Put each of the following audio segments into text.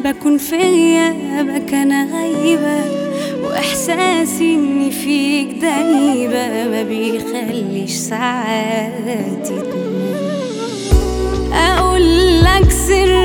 بكون في غيابك انا غايبة واحساسي اني فيك دايبة ما بيخليش ساعاتي تموت اقول لك سر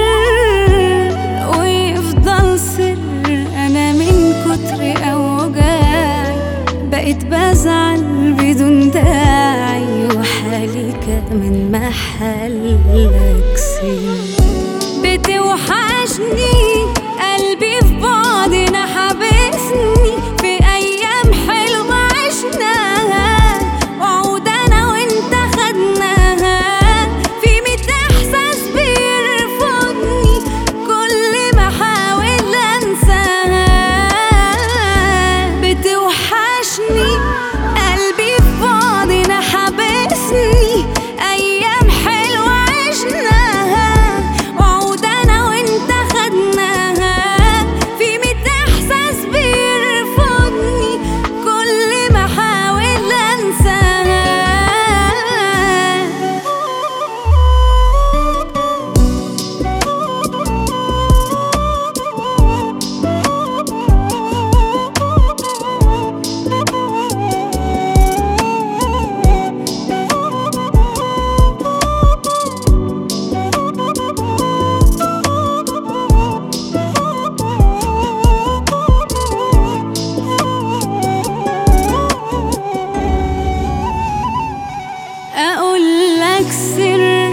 ويفضل سر انا من كتر اوجاعي بقيت بزعل بدون داعي وحالي كمان محلك سر بتوحشني قلبي في بعدنا حبسني في ايام حلوه عشناها وعود انا وانت خدناها في ميت احساس بيرفضني كل ما احاول انساها بتوحشني قلبي في بعدنا حبسني ايام حلوه عشناها وعود انا وانت خدناها في ميت احساس بيرفضني كل ما احاول انساها اقول لك سر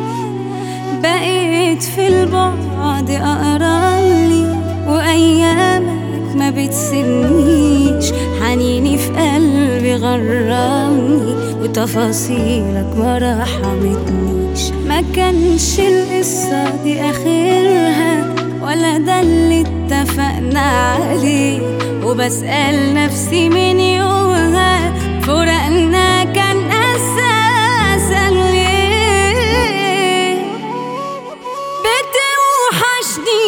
بقيت في البعد اقرا لي وايامك ما بتسيبنيش حنيني في قلبي غرامني وتفاصيلك ما رحمتنيش ما كانش القصة دي اخرها ولا ده اللي اتفقنا عليه وبسأل نفسي من يومها فرقنا كان أساسا ليه بتوحشني